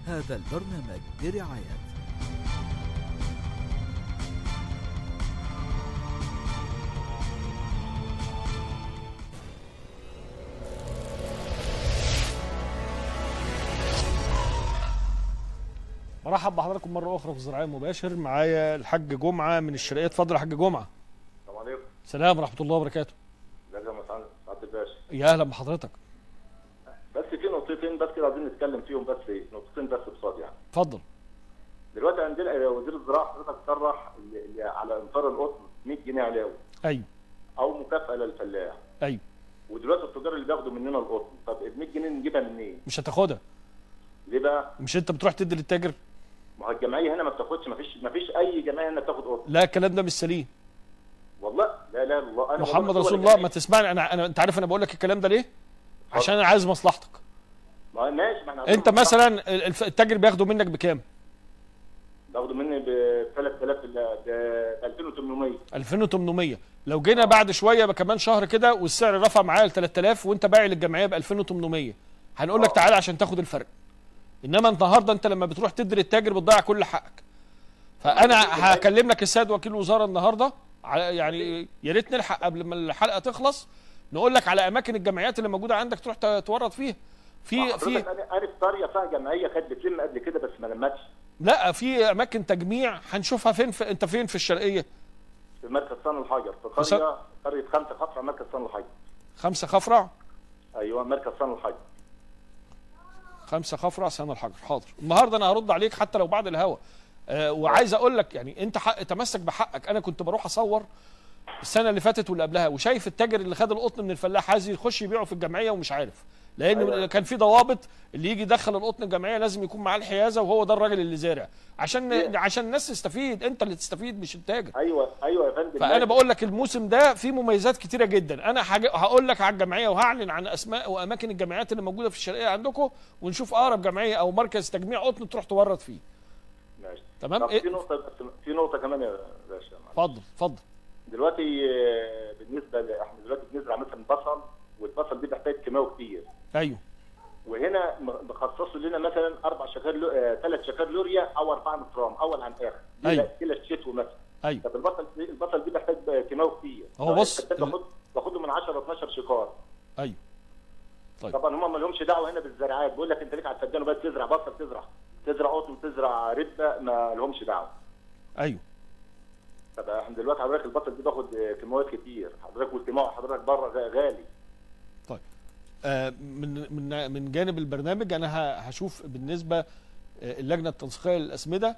هذا البرنامج برعاية مرحب بحضراتكم مره اخرى في زراعيه مباشر معايا الحاج جمعه من الشرقيه اتفضل يا حاج جمعه السلام عليكم سلام ورحمه الله وبركاته ازيك يا مسعد سعد الباشا يا اهلا بحضرتك بس في نقطتين بس كده عايزين نتكلم فيهم بس نقطتين بس بصاد يعني اتفضل دلوقتي عندنا وزير الزراعه حضرتك صرح اللي- اللي على انفار القطن 100 جنيه علاوه ايوه او مكافاه للفلاح ايوه ودلوقتي التجار اللي بياخدوا مننا القطن طب ال 100 جنيه نجيبها منين؟ مش هتاخدها ليه بقى؟ مش انت بتروح تدي للتاجر ما هو الجمعيه هنا ما بتاخدش ما فيش ما فيش اي جمعيه هنا بتاخد قطن لا الكلام ده مش سليم والله لا لا والله انا محمد والله رسول صور الله ما الجمعية. تسمعني انا انا انت عارف انا بقول لك الكلام ده ليه عشان انا عايز مصلحتك ما هو ماشي ما احنا انت عايزين مثلا ال- الف- التاجر بياخده منك بكام بياخدوا مني ب 3000 ب 2800 2800 لو جينا بعد شويه بقى كمان شهر كده والسعر رفع معايا ل 3000 وانت بايع للجمعيه ب 2800 هنقول لك آه. تعالى عشان تاخد الفرق انما النهارده انت لما بتروح تدي للتاجر بتضيع كل حقك فانا هكلم لك السيد وكيل الوزاره النهارده على- يعني يا ريت نلحق قبل ما الحلقه تخلص نقول لك على اماكن الجمعيات اللي موجوده عندك تروح ت- تورط فيها في حضرتك في انا عارف قريه فيها جمعيه كانت بتلم قبل كده بس ما لمتش لا في اماكن تجميع هنشوفها فين في انت فين في الشرقيه في مركز صن الحجر في في صن- قريه قريه خمسه خفرع مركز صن الحجر خمسه خفرع ايوه مركز صن الحجر خمسة خفرع سنة الحجر حاضر النهارده انا هرد عليك حتى لو بعد الهوا آه وعايز اقول لك يعني انت حق تمسك بحقك انا كنت بروح اصور السنه اللي فاتت واللي قبلها وشايف التاجر اللي خد القطن من الفلاح عايز يخش يبيعه في الجمعيه ومش عارف لان أيوة. كان في ضوابط اللي يجي يدخل القطن الجمعيه لازم يكون معاه الحيازه وهو ده الراجل اللي زارع عشان إيه. عشان الناس تستفيد انت اللي تستفيد مش التاجر ايوه ايوه يا فندم فانا بقول لك الموسم ده فيه مميزات كتيره جدا انا حاجة هقول لك على الجمعيه وهعلن عن اسماء واماكن الجمعيات اللي موجوده في الشرقيه عندكم ونشوف اقرب جمعيه او مركز تجميع قطن تروح تورط فيه ماشي تمام طب إيه؟ في نقطه بس في نقطه كمان يا باشا اتفضل اتفضل دلوقتي آه، بالنسبه ل- احنا دلوقتي بنزرع مثلا بصل والبصل دي بيحتاج كيماوي كتير ايوه وهنا م- مخصصوا لنا مثلا اربع شكار لو... ثلاث شكار لوريا او اربعه نترام اول عن اخر دي أيوة. كلا الشتوي مثلا ايوه طب البصل دي البصل دي بيحتاج كيماوي كتير هو بص، فالفدان باخد باخده من 10 ل 12 شكار ايوه طيب طبعا هم ما لهمش دعوه هنا بالزراعات بيقول لك انت ليك على الفدان وبس تزرع بصل تزرع تزرع قطن تزرع رده ما لهمش دعوه ايوه طب احنا دلوقتي حضرتك البصل دي باخد كيماويات كتير حضرتك والكيماوي حضرتك بره غ- غالي طيب آه من من من جانب البرنامج انا ه- هشوف بالنسبه آه، اللجنه التنسيقيه للاسمده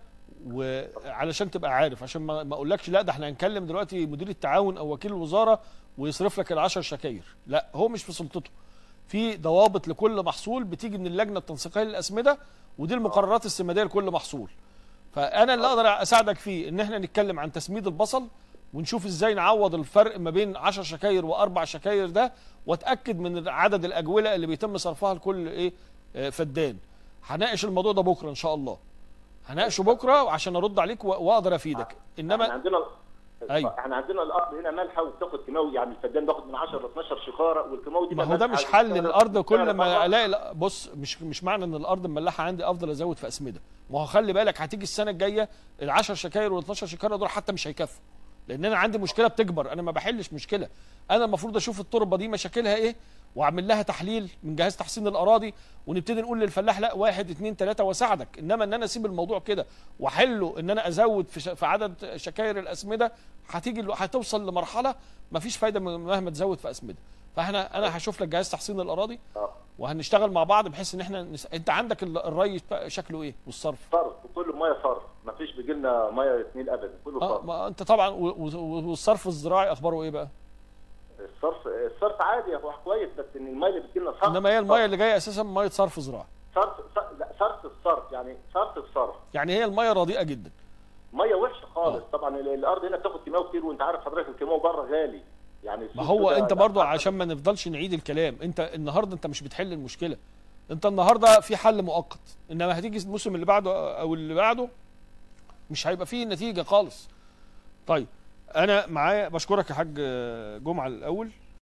وعلشان تبقى عارف عشان ما ما اقولكش لا ده احنا هنكلم دلوقتي مدير التعاون او وكيل الوزاره ويصرف لك العشر شكاير لا هو مش في سلطته في ضوابط لكل محصول بتيجي من اللجنه التنسيقيه للاسمده ودي المقررات السماديه لكل محصول فانا اللي اقدر اساعدك فيه ان احنا نتكلم عن تسميد البصل ونشوف ازاي نعوض الفرق ما بين 10 شكاير واربع شكاير ده واتاكد من عدد الاجوله اللي بيتم صرفها لكل ايه آه، فدان هناقش الموضوع ده بكره ان شاء الله هناقشه بكره عشان ارد عليك و- واقدر افيدك احنا انما عندنا أيوة. احنا عندنا الارض هنا مالحه وبتاخد كيماوي يعني الفدان باخد من 10 ل 12 شكاره والكيماوي دي ما بقى هو ده مالحة مش حل وبتعرف- الارض كل بتعرف ما بره. الاقي لا، بص مش مش معنى ان الارض مملحه عندي افضل ازود في اسمده ما هو خلي بالك هتيجي السنه الجايه ال10 شكاير وال12 شكاره دول حتى مش هيكفوا لان انا عندي مشكله بتكبر انا ما بحلش مشكله انا المفروض اشوف التربه دي مشاكلها ايه واعمل لها تحليل من جهاز تحسين الاراضي ونبتدي نقول للفلاح لا واحد اتنين تلاته واساعدك انما ان انا اسيب الموضوع كده واحله ان انا ازود في, ش... في عدد شكاير الاسمده هتيجي هتوصل لمرحله ما فيش فايده من- مهما تزود في اسمده فاحنا انا هشوف لك جهاز تحسين الاراضي اه وهنشتغل مع بعض بحيث ان احنا نس... انت عندك ال- الري بتاع- شكله ايه والصرف صرف وكله ميه صرف ما فيش بيجي لنا ميه اتنين ابدا كله اه صرف ما انت طبعا و... و... والصرف الزراعي اخباره ايه بقى الصرف الصرف عادي هو كويس بس ان الميه اللي بتجي لنا صرف انما هي الميه اللي جايه اساسا ميه صرف زراعي صرف صرف- لا صرف الصرف يعني صرف الصرف يعني هي الميه رديئه جدا ميه وحشه خالص آه. طبعا ال- الارض هنا بتاخد كيماوي كتير وانت عارف حضرتك الكيماوي بره غالي يعني ما السوق هو كده انت لا، برضو حتى- عشان ما نفضلش نعيد الكلام انت النهارده انت مش بتحل المشكله انت النهارده في حل مؤقت انما هتيجي الموسم اللي بعده او اللي بعده مش هيبقى فيه نتيجه خالص طيب انا معايا بشكرك يا حاج جمعه الاول